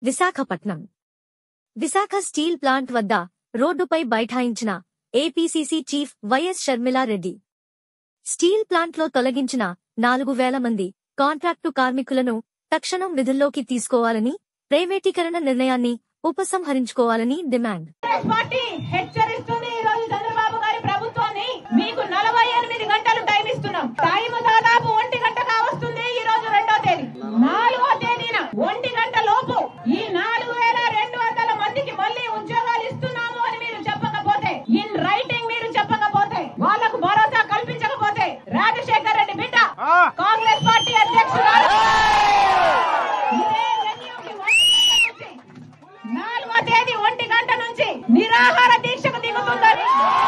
Visakhapatnam Visakha steel plant వద్ద రోడ్డుపై బైఠాయించిన APCC chief YS Sharmila Reddy steel ప్లాంట్లో తొలగించిన నాలుగు వేల మంది కాంట్రాక్టు కార్మికులను తక్షణం విధుల్లోకి తీసుకోవాలని ప్రైవేటీకరణ నిర్ణయాన్ని ఉపసంహరించుకోవాలని డిమాండ్ కాంగ్రెస్ పార్టీ హెచ్చరిస్తుంది ఈ రోజు చంద్రబాబు గారి ప్రభుత్వాన్ని మీకు నలభై ఎనిమిది గంటలు టైం ఇస్తున్నాం టైం దాదాపు ఒంటి గంట కావస్తుంది ఈ రోజు రెండో తేదీ నాలుగో తేదీన ఒంటి గంట లోపు ఈ నాలుగు వేల రెండు వందల మందికి మళ్ళీ ఉద్యోగాలు ఇస్తున్నాము అని మీరు చెప్పకపోతే ఇన్ రైటింగ్ మీరు చెప్పకపోతే వాళ్ళకు భరోసా కల్పించకపోతే రాజశేఖర్ రెడ్డి బిడ్డ కాంగ్రెస్ పార్టీ అధ్యక్షురాలు ఇదే వెన్యూకి ఒంటి గంట నుంచి నాలుగో తేదీ ఒంటి గంట నుంచి నిరాహార దీక్షకు దిగుతుందని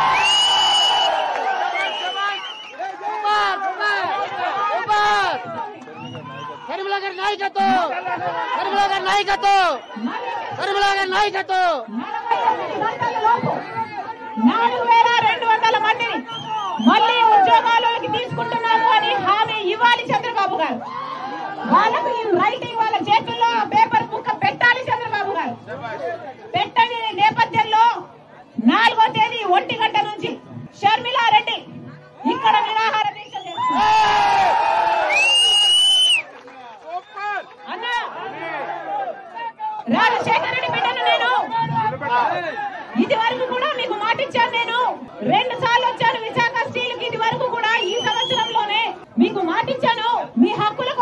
కరిమల గారి నాయకత్వం కరిమల గారి నాయకత్వం కరిమల గారి నాయకత్వం నలభై ఎనిమిది గంటల లోపు నాలుగు వేల రెండు వందల మందిని మళ్ళీ ఉద్యోగాలలోకి తీసుకుంటున్నాము అని హామీ ఇవ్వాలి చంద్రబాబు గారు వాళ్ళకు ఈ రైటింగ్ వాళ్ళ చేతుల్లో పేపర్ ముక్క పెట్టాలి చంద్రబాబు గారు పెట్టని నేపథ్యంలో నాలుగో తేదీ ఒంటి గంట నుంచి షర్మిలారెడ్డి ఇక్కడ నిరాహార దీక్ష చేస్తారు అన్నా రాజశేఖర రెడ్డి బిడ్డను నేను ఇది వరకు కూడా మీకు మాట ఇచ్చాను నేను రెండు సార్లు వచ్చాను విశాఖ స్టీల్ కి ఇది వరకు కూడా ఈ సంవత్సరంలోనే మీకు మాట ఇచ్చాను మీ హక్కుల